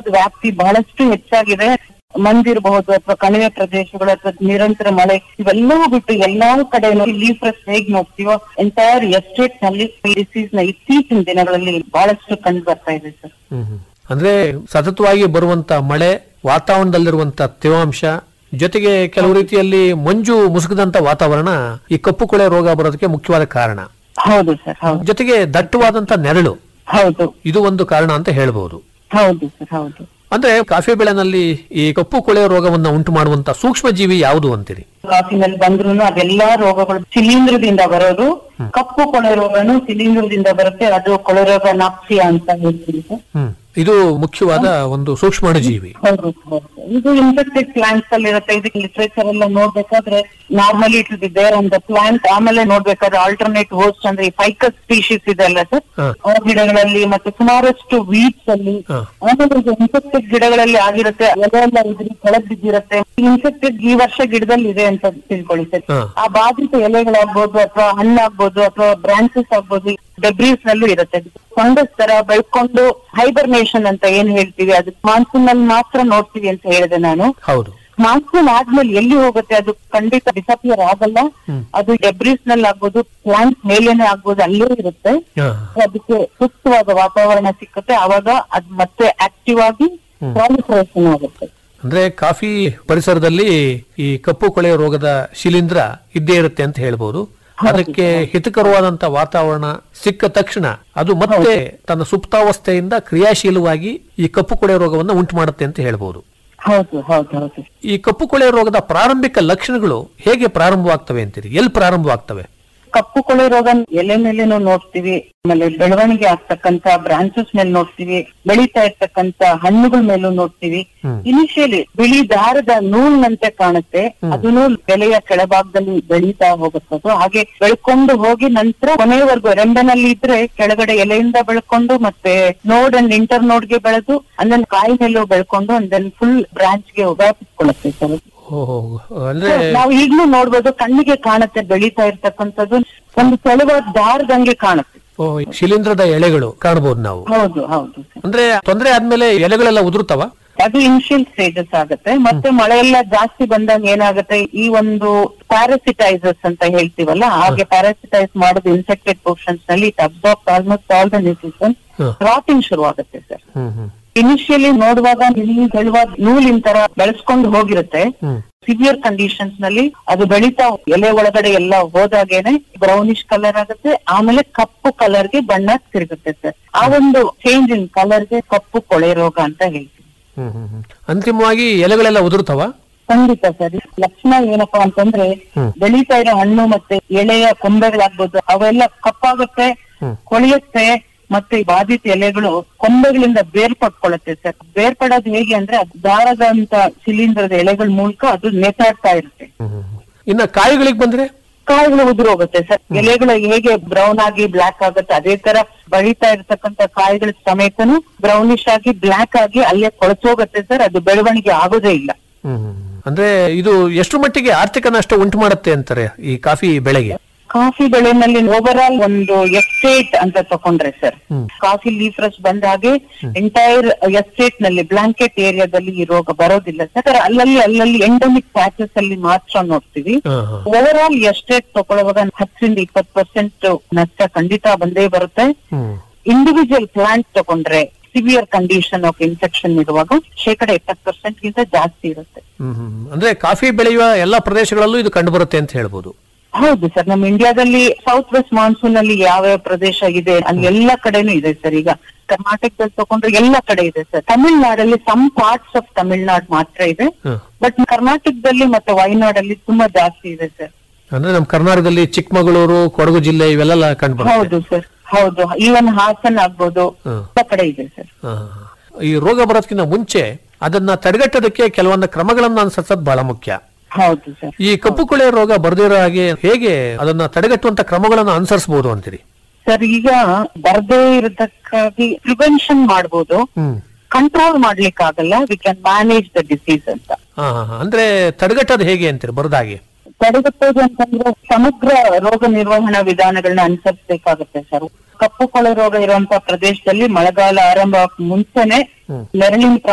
ರೋಗದ ವ್ಯಾಪ್ತಿ ಬಹಳಷ್ಟು ಹೆಚ್ಚಾಗಿದೆ ಮಂದಿರಬಹುದು ಅಥವಾ ಕಣಿವೆ ಪ್ರದೇಶಗಳು ಅಥವಾ ನಿರಂತರ ಮಳೆ ಇವೆಲ್ಲವೂ ಬಿಟ್ಟು ಎಲ್ಲಾ ಕಡೆ ಲೀಫ್ರೆಸ್ ಹೇಗ್ ನೋಡ್ತೀವೋ ಎಂಟೈರ್ ಎಸ್ಟೇಟ್ ನಲ್ಲಿ ಈ ಡಿಸೀಸ್ ನ ಇತ್ತೀಚಿನ ದಿನಗಳಲ್ಲಿ ಬಹಳಷ್ಟು ಕಂಡು ಬರ್ತಾ ಇದೆ ಸರ್ ಹ್ಮ್ ಹ್ಮ್. ಅಂದ್ರೆ ಸತತವಾಗಿ ಬರುವಂತ ಮಳೆ ವಾತಾವರಣದಲ್ಲಿರುವಂತ ತೇವಾಂಶ ಜೊತೆಗೆ ಕೆಲವು ರೀತಿಯಲ್ಲಿ ಮಂಜು ಮುಸುಕದಂತ ವಾತಾವರಣ ಈ ಕಪ್ಪು ಕೊಳೆ ರೋಗ ಬರೋದಕ್ಕೆ ಮುಖ್ಯವಾದ ಕಾರಣ ಹೌದು ಸರ್ ಹೌದು ಜೊತೆಗೆ ದಟ್ಟವಾದಂತ ನೆರಳು ಹೌದು ಇದು ಒಂದು ಕಾರಣ ಅಂತ ಹೇಳ್ಬಹುದು ಹೌದು ಸರ್ ಹೌದು ಅಂದ್ರೆ ಕಾಫಿ ಬೆಳೆನಲ್ಲಿ ಈ ಕಪ್ಪು ಕೊಳೆ ರೋಗವನ್ನ ಉಂಟು ಮಾಡುವಂತ ಸೂಕ್ಷ್ಮ ಜೀವಿ ಯಾವುದು ಅಂತೀರಿ ಕಾಫಿನಲ್ಲಿ ಬಂದ್ರು ಅದೆಲ್ಲಾ ರೋಗಗಳು ಶಿಲೀಂಧ್ರದಿಂದ ಬರೋದು ಕಪ್ಪು ಕೊಳೆ ರೋಗನು ಶಿಲೀಂಧ್ರದಿಂದ ಬರುತ್ತೆ ಅದು ಕೊಳೆ ರೋಗ ನಾಪ್ಸಿಯಾ ಅಂತ ಹೇಳ್ತೀವಿ ಸರ್ ಹ್ಮ್ ಇದು ಮುಖ್ಯವಾದ ಒಂದು ಸೂಕ್ಷ್ಮಾಣು ಜೀವಿ ಹೌದು ಹೌದು ಇದು ಇನ್ಫೆಕ್ಟೆಡ್ ಪ್ಲಾಂಟ್ಸ್ ಅಲ್ಲಿ ಇರುತ್ತೆ ಇದಕ್ಕೆ ಲಿಟ್ರೇಚರ್ ಎಲ್ಲ ನೋಡ್ಬೇಕಾದ್ರೆ normally it is there on the plant ಆಮೇಲೆ ನೋಡ್ಬೇಕಾದ್ರೆ ಆಲ್ಟರ್ನೇಟ್ ಹೋಸ್ಟ್ ಅಂದ್ರೆ ಈ ಫೈಕಸ್ ಸ್ಪೀಶೀಸ್ ಇದೆ ಅಲ್ಲ ಸರ್ ಹಾ. ಆ ಗಿಡಗಳಲ್ಲಿ ಮತ್ತೆ ಸುಮಾರಷ್ಟು ವೀಡ್ಸ್ ಅಲ್ಲಿ ಹಾ. ಆಮೇಲೆ ಇನ್ಫೆಕ್ಟೆಡ್ ಗಿಡಗಳಲ್ಲಿ ಆಗಿರುತ್ತೆ ಎಲೆ ಎಲ್ಲ ಇದ್ರಿ ಕೆಳಗ್ ಬಿದ್ದಿರುತ್ತೆ ಇನ್ಫೆಕ್ಟೆಡ್ ಈ ವರ್ಷ ಗಿಡದಲ್ಲಿ ಇದೆ ಅಂತ ತಿಳ್ಕೊಳ್ಳಿ ಸರ್ ಹಾ. ಆ ಬಾಧಿತ ಎಲೆಗಳಾಗ್ಬೋದು ಅಥವಾ ಹಣ್ಣಾಗ್ಬೋದು ಅಥವಾ ಬ್ರಾಂಚಸ್ ಆಗ್ಬೋದು ಡೆಬ್ರೀಸ್ ನಲ್ಲೂ ಇರುತ್ತೆ ಫಂಗಸ್ ತರ ಬೆಳ್ಕೊಂಡು ಹೈಬರ್ನೇಷನ್ ಅಂತ ಏನ್ ಹೇಳ್ತೀವಿ ಅದು ಮಾನ್ಸೂನ್ ನಲ್ಲಿ ಮಾತ್ರ ನೋಡ್ತೀವಿ ಅಂತ ಹೇಳಿದೆ ನಾನು ಹೌದು ಮಾನ್ಸೂನ್ ಆದ್ಮೇಲೆ ಎಲ್ಲಿ ಹೋಗುತ್ತೆ ಅದು ಖಂಡಿತ ಡಿಸಪಿಯರ್ ಆಗಲ್ಲ ಅದು ಡೆಬ್ರೀಸ್ ನಲ್ಲಿ ಆಗ್ಬೋದು ಪ್ಲಾಂಟ್ ಮೇಲೇನೆ ಆಗ್ಬೋದು ಅಲ್ಲೇ ಇರುತ್ತೆ ಹಾ. ಅದಕ್ಕೆ ಸೂಕ್ತವಾದ ವಾತಾವರಣ ಸಿಕ್ಕುತ್ತೆ ಅವಾಗ ಅದ್ ಮತ್ತೆ ಆಕ್ಟಿವ್ ಆಗಿ ಪ್ರಾಲಿಫರೇಷನ್ ಆಗುತ್ತೆ ಅಂದ್ರೆ ಕಾಫಿ ಪರಿಸರದಲ್ಲಿ ಈ ಕಪ್ಪು ಕೊಳೆ ರೋಗದ ಶಿಲೀಂಧ್ರ ಇದ್ದೇ ಇರುತ್ತೆ ಅಂತ ಹೇಳ್ಬೋದು ಅದಕ್ಕೆ ಹಿತಕರವಾದಂತ ವಾತಾವರಣ ಸಿಕ್ಕ ತಕ್ಷಣ ಅದು ಮತ್ತೆ ತನ್ನ ಸುಪ್ತಾವಸ್ಥೆಯಿಂದ ಕ್ರಿಯಾಶೀಲವಾಗಿ ಈ ಕಪ್ಪು ಕೊಳೆ ರೋಗವನ್ನು ಉಂಟು ಮಾಡುತ್ತೆ ಅಂತ ಹೇಳ್ಬೋದು ಹೌದು ಹೌದು ಹೌದು ಈ ಕಪ್ಪು ಕೊಳೆ ರೋಗದ ಪ್ರಾರಂಭಿಕ ಲಕ್ಷಣಗಳು ಹೇಗೆ ಪ್ರಾರಂಭವಾಗ್ತವೆ ಅಂತೀರಿ ಎಲ್ಲಿ ಪ್ರಾರಂಭವಾಗ್ತವೆ ಕಪ್ಪು ಕೊಳೆ ರೋಗ ಎಲೆ ಮೇಲೇನು ನೋಡ್ತೀವಿ ಆಮೇಲೆ ಬೆಳವಣಿಗೆ ಆಗ್ತಕ್ಕಂತ ಬ್ರಾಂಚಸ್ ಮೇಲೆ ನೋಡ್ತೀವಿ ಬೆಳೀತಾ ಇರ್ತಕ್ಕಂತ ಹಣ್ಣುಗಳ ಮೇಲೂ ನೋಡ್ತೀವಿ ಇನಿಷಿಯಲಿ ಬಿಳಿ ದಾರದ ನೂಲ್ನಂತೆ ಕಾಣುತ್ತೆ ಅದನ್ನು ಬೆಲೆಯ ಕೆಳಭಾಗದಲ್ಲಿ ಬೆಳೀತಾ ಹೋಗುತ್ತದು ಹಾಗೆ ಬೆಳ್ಕೊಂಡು ಹೋಗಿ ನಂತರ ಕೊನೆಯವರೆಗೂ ರೆಂಬೆನಲ್ಲಿ ಇದ್ರೆ ಕೆಳಗಡೆ ಎಲೆಯಿಂದ ಬೆಳ್ಕೊಂಡು ಮತ್ತೆ ನೋಡ್ ಅಂಡ್ ಇಂಟರ್ ನೋಡ್ಗೆ ಬೆಳೆದು ಅಂದನ್ ಕಾಯಿ ಮೇಲೂ ಬೆಳ್ಕೊಂಡು ಅಂದನ್ ಫುಲ್ ಬ್ರಾಂಚ್ಗೆ ವ್ಯಾಪಿಸ್ಕೊಳ್ಳುತ್ತೆ ಸರ್ ಓಹೋ ಅಂದ್ರೆ ನಾವು ಈಗ್ಲೂ ನೋಡ್ಬೋದು ಕಣ್ಣಿಗೆ ಕಾಣುತ್ತೆ ಬೆಳೀತಾ ಇರ್ತಕ್ಕಂಥದ್ದು ಒಂದು ತೆಳುವಾದ ದಾರದಂಗೆ ಕಾಣುತ್ತೆ ಓ, ಶಿಲೀಂಧ್ರದ ಎಳೆಗಳು ಕಾಣಬಹುದು ನಾವು ಹೌದು ಹೌದು ಅಂದ್ರೆ ತೊಂದರೆ ಆದ್ಮೇಲೆ ಎಲೆಗಳೆಲ್ಲ ಉದುರುತ್ತವ ಅದು ಇನಿಷಿಯಲ್ ಸ್ಟೇಜಸ್ ಆಗುತ್ತೆ ಮತ್ತೆ ಮಳೆ ಎಲ್ಲ ಜಾಸ್ತಿ ಬಂದಾಗ ಏನಾಗುತ್ತೆ ಈ ಒಂದು ಪ್ಯಾರಾಸಿಟೈಸರ್ಸ್ ಅಂತ ಹೇಳ್ತೀವಲ್ಲ ಹಾಗೆ ಪ್ಯಾರಾಸಿಟೈಸ್ ಮಾಡೋದು ಇನ್ಫೆಕ್ಟೆಡ್ ಪೋರ್ಷನ್ಸ್ ನಲ್ಲಿ it absorb almost all the nutrition ಹ್ಮ್. ರಾಟಿಂಗ್ ಶುರು ಆಗುತ್ತೆ ಸರ್ ಹ್ಮ್ ಹ್ಮ್ ಇನಿಷಿಯಲಿ ನೋಡುವಾಗ ಇಲ್ಲಿ ತೆಳುವಾದ ನೂಲಿನ ತರ ಬೆಳೆಸ್ಕೊಂಡು ಹೋಗಿರುತ್ತೆ ಹ್ಮ್ ಸಿವಿಯರ್ ಕಂಡೀಷನ್ಸ್ ನಲ್ಲಿ ಅದು ಬೆಳೀತಾ ಎಲೆ ಒಳಗಡೆ ಎಲ್ಲ ಹೋದಾಗೇನೆ ಬ್ರೌನಿಶ್ ಕಲರ್ ಆಗುತ್ತೆ ಆಮೇಲೆ ಕಪ್ಪು ಕಲರ್ ಗೆ ಬಣ್ಣ ತಿರುಗುತ್ತೆ ಸರ್ ಆ ಒಂದು ಚೇಂಜ್ ಇನ್ ಕಲರ್ ಗೆ ಕಪ್ಪು ಕೊಳೆ ರೋಗ ಅಂತ ಹೇಳ್ತೀವಿ ಹ್ಮ್ ಹ್ಮ್ ಹ್ಮ್. ಅಂತಿಮವಾಗಿ ಎಲೆಗಳೆಲ್ಲ ಉದುರುತ್ತವ ಖಂಡಿತ ಸರ್ ಲಕ್ಷಣ ಏನಪ್ಪಾ ಅಂತಂದ್ರೆ ಹ್ಮ್. ಬೆಳೀತಾ ಇರೋ ಹಣ್ಣು ಮತ್ತೆ ಎಳೆಯ ಕೊಂಬೆಗಳಾಗ್ಬೋದು ಅವೆಲ್ಲ ಕಪ್ಪಾಗುತ್ತೆ ಹ್ಮ್. ಕೊಳೆಯುತ್ತೆ ಮತ್ತೆ ಈ ಬಾಧಿತ ಎಲೆಗಳು ಕೊಂಬೆಗಳಿಂದ ಬೇರ್ಪಟ್ಕೊಳ್ಳುತ್ತೆ ಸರ್ ಬೇರ್ಪಡೋದು ಹೇಗೆ ಅಂದ್ರೆ ಅದು ದಾರದಂತ ಶಿಲೀಂಧ್ರದ ಎಲೆಗಳ ಮೂಲಕ ಅದು ನೇತಾಡ್ತಾ ಇರುತ್ತೆ ಹ್ಮ್ ಹ್ಮ್ ಹ್ಮ್. ಇನ್ನ ಕಾಯಿಗಳಿಗೆ ಬಂದ್ರೆ ಕಾಯಿಗಳು ಉದುರು ಹೋಗುತ್ತೆ ಸರ್ ಎಲೆಗಳು ಹೇಗೆ ಬ್ರೌನ್ ಆಗಿ ಬ್ಲಾಕ್ ಆಗುತ್ತೆ ಅದೇ ತರ ಬಳಿತಾ ಇರ್ತಕ್ಕಂತ ಕಾಯಿಗಳ ಸಮೇತನು ಬ್ರೌನಿಶ್ ಆಗಿ ಬ್ಲಾಕ್ ಆಗಿ ಅಲ್ಲೇ ಕೊಳಚೋಗುತ್ತೆ ಸರ್ ಅದು ಬೆಳವಣಿಗೆ ಆಗೋದೇ ಇಲ್ಲ ಹ್ಮ್ ಹ್ಮ್. ಅಂದ್ರೆ ಇದು ಎಷ್ಟು ಮಟ್ಟಿಗೆ ಆರ್ಥಿಕ ನಷ್ಟ ಉಂಟು ಮಾಡುತ್ತೆ ಅಂತಾರೆ ಈ ಕಾಫಿ ಬೆಳೆಗೆ ಕಾಫಿ ಬೆಳೆನಲ್ಲಿ ಓವರ್ ಆಲ್ ಒಂದು ಎಸ್ಟೇಟ್ ಅಂತ ತಕೊಂಡ್ರೆ ಸರ್ ಹ್ಮ್. ಕಾಫಿ ಲೀಫ್ ರಸ್ ಬಂದಾಗೆ ಎಂಟೈರ್ ಎಸ್ಟೇಟ್ ನಲ್ಲಿ ಬ್ಲಾಂಕೆಟ್ ಏರಿಯಾದಲ್ಲಿ ಈ ರೋಗ ಬರೋದಿಲ್ಲ ಸರ್ ಅಲ್ಲಲ್ಲಿ ಅಲ್ಲಲ್ಲಿ ಎಂಡಮಿಕ್ ಪ್ಯಾಚಸ್ ಅಲ್ಲಿ ಮಾತ್ರ ನೋಡ್ತೀವಿ ಹಾ, ಹಾ. ಓವರ್ ಆಲ್ ಎಸ್ಟೇಟ್ ತಗೊಳ್ಳುವಾಗ ಹತ್ತರಿಂದ ಇಪ್ಪತ್ತು ಪರ್ಸೆಂಟ್ ನಷ್ಟ ಖಂಡಿತ ಬಂದೇ ಬರುತ್ತೆ ಹ್ಮ್ ಇಂಡಿವಿಜುವಲ್ ಪ್ಲಾಂಟ್ ತಗೊಂಡ್ರೆ ಸಿವಿಯರ್ ಕಂಡೀಷನ್ ಆಫ್ ಇನ್ಫೆಕ್ಷನ್ ಇರುವಾಗ ಶೇಕಡ ಎಪ್ಪತ್ತು ಪರ್ಸೆಂಟ್ ಗಿಂತ ಜಾಸ್ತಿ ಇರುತ್ತೆ ಹ್ಮ್ ಹ್ಮ್. ಅಂದ್ರೆ ಕಾಫಿ ಬೆಳೆಯುವ ಎಲ್ಲಾ ಪ್ರದೇಶಗಳಲ್ಲೂ ಇದು ಕಂಡು ಬರುತ್ತೆ ಅಂತ ಹೇಳ್ಬೋದು ಹೌದು ಸರ್ ನಮ್ಮ ಇಂಡಿಯಾದಲ್ಲಿ ಸೌತ್ ವೆಸ್ಟ್ ಮಾನ್ಸೂನ್ ಅಲ್ಲಿ ಯಾವ್ಯಾವ ಪ್ರದೇಶ ಇದೆ ಅಲ್ಲಿ ಎಲ್ಲ ಕಡೆನೂ ಇದೆ ಸರ್ ಈಗ ಕರ್ನಾಟಕದಲ್ಲಿ ತಗೊಂಡ್ರೆ ಎಲ್ಲ ಕಡೆ ಇದೆ sir ತಮಿಳ್ನಾಡಲ್ಲಿ some parts of Tamil Nadu ಮಾತ್ರ ಇದೆ ಹ್ಮ್. ಬಟ್ ಕರ್ನಾಟಕದಲ್ಲಿ ಮತ್ತೆ ವಯನಾಡಲ್ಲಿ ತುಂಬಾ ಜಾಸ್ತಿ ಇದೆ ಸರ್ ಅಂದ್ರೆ ನಮ್ಮ ಕರ್ನಾಟಕದಲ್ಲಿ ಚಿಕ್ಕಮಗಳೂರು ಕೊಡಗು ಜಿಲ್ಲೆ ಇವೆಲ್ಲ ಕಂಡು ಬರುತ್ತೆ ಹೌದು ಸರ್ ಹೌದು ಈವನ್ ಹಾಸನ್ ಆಗ್ಬೋದು ಹ್ಮ್. ಎಲ್ಲ ಕಡೆ ಇದೆ ಸರ್ ಹಾ, ಹಾ. ಈ ರೋಗ ಬರೋದಕ್ಕಿಂತ ಮುಂಚೆ ಅದನ್ನ ತಡೆಗಟ್ಟೋದಕ್ಕೆ ಕೆಲವೊಂದು ಕ್ರಮಗಳನ್ನ ಅನುಸರಿಸೋದು ಬಹಳ ಮುಖ್ಯ ಹೌದು ಸರ್ ಈ ಕಪ್ಪು ಕೊಳೆ ರೋಗ ಬರ್ದಿರೋ ಹಾಗೆ ಹೇಗೆ ಅದನ್ನ ತಡೆಗಟ್ಟುವಂತ ಕ್ರಮಗಳನ್ನು ಅನುಸರಿಸಬಹುದು ಅಂತೀರಿ ಸರ್ ಈಗ ಬರ್ದೇ ಇರೋದಕ್ಕಾಗಿ ಪ್ರಿವೆನ್ಷನ್ ಮಾಡ್ಬೋದು ಹ್ಮ್ ಕಂಟ್ರೋಲ್ ಮಾಡ್ಲಿಕ್ಕೆ ಆಗಲ್ಲ we can manage the disease ಅಂತ ಹಾ ಹಾ, ಹಾ. ಅಂದ್ರೆ ತಡೆಗಟ್ಟೋದು ಹೇಗೆ ಅಂತೀರಿ ಬರದಾಗೆ ತಡೆಗಟ್ಟೋದು ಅಂತಂದ್ರೆ ಸಮಗ್ರ ರೋಗ ನಿರ್ವಹಣಾ ವಿಧಾನಗಳನ್ನ ಅನುಸರಿಸಬೇಕಾಗುತ್ತೆ ಸರ್ ಕಪ್ಪು ಕೊಳೆ ರೋಗ ಇರುವಂತ ಪ್ರದೇಶದಲ್ಲಿ ಮಳೆಗಾಲ ಆರಂಭ ಮುಂಚೆನೆ ಹ್ಮ್. ನೆರಳಿನ